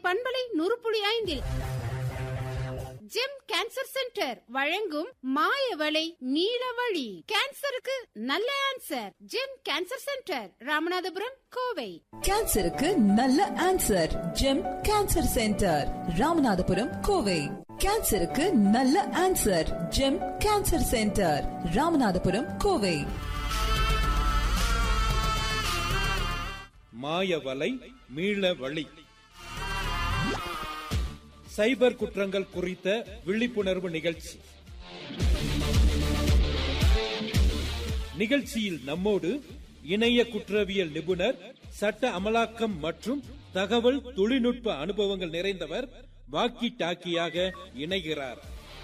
பண்பலை நூறு புள்ளி ஐந்தில் ஜெம் கேன்சர் சென்டர் வழங்கும் மாயவளை நீலவழி கேன்சருக்கு நல்ல answer Gem cancer centre Ramanathapuram Kovai கேன்சருக்கு நல்ல answer Gem cancer centre Ramanathapuram Kovai கேன்சருக்கு நல்ல answer Gem cancer centre Ramanathapuram Kovai மாயவலை மீள வழி சைபர் குற்றங்கள் குறித்த விழிப்புணர்வு நிகழ்ச்சி நிகழ்ச்சியில் நம்மோடு இணைய குற்றவியல் நிபுணர் சட்ட அமலாக்கம் மற்றும் தகவல் தொழில்நுட்ப அனுபவங்கள் நிறைந்தவர் வாக்கி டாக்கியாக இணைகிறார்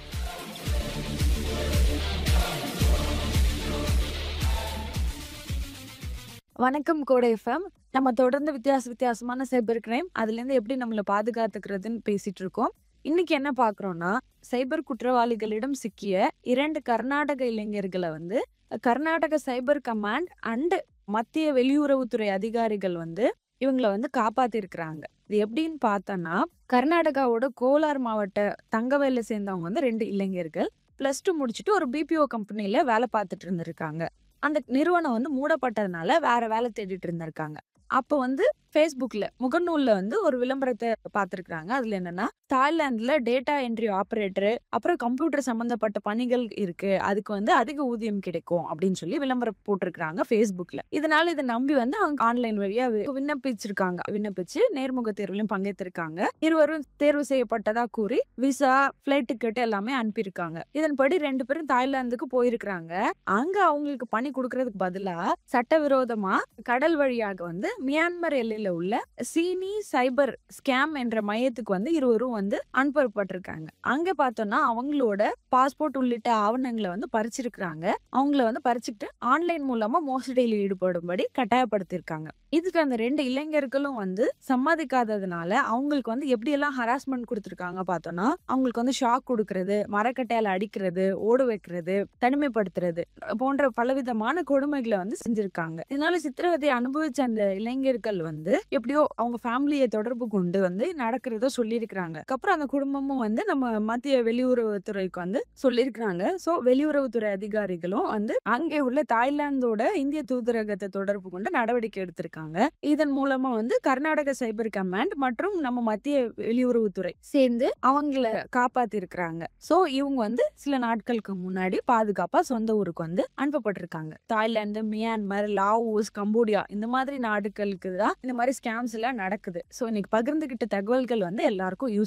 வணக்கம் கோடை எஃப்எம் நம்ம தொடர்ந்து வித்தியாச வித்தியாசமான சைபர் கிரைம் அதுல இருந்து எப்படி நம்மள பாதுகாத்துக்கிறதுன்னு பேசிட்டு இருக்கோம் இன்னைக்கு என்ன பாக்குறோம்னா சைபர் குற்றவாளிகளிடம் சிக்கிய இரண்டு கர்நாடக இளைஞர்களை வந்து கர்நாடக சைபர் கமாண்ட் அண்ட் மத்திய வெளியுறவுத்துறை அதிகாரிகள் வந்து இவங்களை வந்து காப்பாத்திருக்கிறாங்க இது எப்படின்னு பார்த்தோன்னா கர்நாடகாவோட கோலார் மாவட்ட தங்கவேல சேர்ந்தவங்க வந்து ரெண்டு இளைஞர்கள் பிளஸ் டூ முடிச்சுட்டு ஒரு பிபிஓ கம்பெனில வேலை பார்த்துட்டு இருந்திருக்காங்க அந்த நிறுவனம் வந்து மூடப்பட்டதுனால வேற வேலை தேடிட்டு இருந்திருக்காங்க அப்போ வந்து ஃபேஸ்புக்ல முகநூல்ல வந்து ஒரு விளம்பரத்தை பார்த்துருக்காங்க அதுல என்னன்னா தாய்லாந்துல டேட்டா என்ட்ரி ஆப்ரேட்டர் அப்புறம் கம்ப்யூட்டர் சம்பந்தப்பட்ட பணிகள் இருக்கு அதுக்கு வந்து அதிக ஊதியம் கிடைக்கும் அப்படின்னு சொல்லி விளம்பரம் போட்டிருக்காங்க ஃபேஸ்புக்ல இதனால இதை நம்பி வந்து அவங்க ஆன்லைன் வழியா வி- விண்ணப்பிச்சிருக்காங்க விண்ணப்பிச்சு நேர்முக தேர்விலும் பங்கேற்றிருக்காங்க இருவரும் தேர்வு செய்யப்பட்டதா கூறி விசா ஃபிளைட் டிக்கெட் எல்லாமே அனுப்பியிருக்காங்க இதன்படி ரெண்டு பேரும் தாய்லாந்துக்கு போயிருக்கிறாங்க அங்க அவங்களுக்கு பணி கொடுக்கறதுக்கு பதிலா சட்டவிரோதமா கடல் வழியாக வந்து மியான்மர் எல்லையில உள்ள சீனி சைபர் ஸ்கேம் என்ற மையத்துக்கு வந்து இருவரும் வந்து அனுப்பப்பட்டிருக்காங்க அங்க பார்த்தோம்னா அவங்களோட பாஸ்போர்ட் உள்ளிட்ட ஆவணங்களை வந்து பறிச்சிருக்கிறாங்க அவங்கள வந்து பறிச்சுக்கிட்டு ஆன்லைன் மூலமா மோசடியில் ஈடுபடும்படி கட்டாயப்படுத்தியிருக்காங்க இதுக்கு அந்த ரெண்டு இளைஞர்களும் வந்து சம்மதிக்காததுனால அவங்களுக்கு வந்து எப்படி எல்லாம் ஹராஸ்மெண்ட் கொடுத்துருக்காங்க பார்த்தோம்னா அவங்களுக்கு வந்து ஷாக் கொடுக்கறது மரக்கட்டையால அடிக்கிறது ஓட வைக்கிறது தனிமைப்படுத்துறது போன்ற பலவிதமான கொடுமைகளை வந்து செஞ்சிருக்காங்க இதனால சித்திரவதை அனுபவிச்ச அந்த இளைஞர்கள் வந்து எப்படியோ அவங்க ஃபேமிலியை தொடர்பு கொண்டு வந்து நடக்கிறத சொல்லியிருக்கிறாங்க அப்புறம் அந்த குடும்பமும் வந்து நம்ம மத்திய வெளியுறவுத்துறைக்கு வந்து சொல்லியிருக்கிறாங்க சோ வெளியுறவுத்துறை அதிகாரிகளும் வந்து அங்கே உள்ள தாய்லாந்தோட இந்திய தூதரகத்தை தொடர்பு கொண்டு நடவடிக்கை எடுத்திருக்காங்க இதன் மூலமா வந்து கர்நாடக சைபர் கமாண்ட் மற்றும் நம்ம மத்திய வெளியுறவுத்துறை சேர்ந்து அவங்கள காப்பாத்தி இருக்கிறாங்க சோ இவங்க வந்து சில நாட்களுக்கு முன்னாடி பாதுகாப்பா சொந்த ஊருக்கு வந்து அனுப்பப்பட்டிருக்காங்க தாய்லாந்து மியான்மர் லாவோஸ் கம்போடியா இந்த மாதிரி நாடுகளுக்கு தான் இந்த மாதிரி ஸ்கேம்ஸ் எல்லாம் நடக்குது சோ இன்னைக்கு பகிர்ந்துகிட்ட தகவல்கள் வந்து எல்லாருக்கும் யூஸ்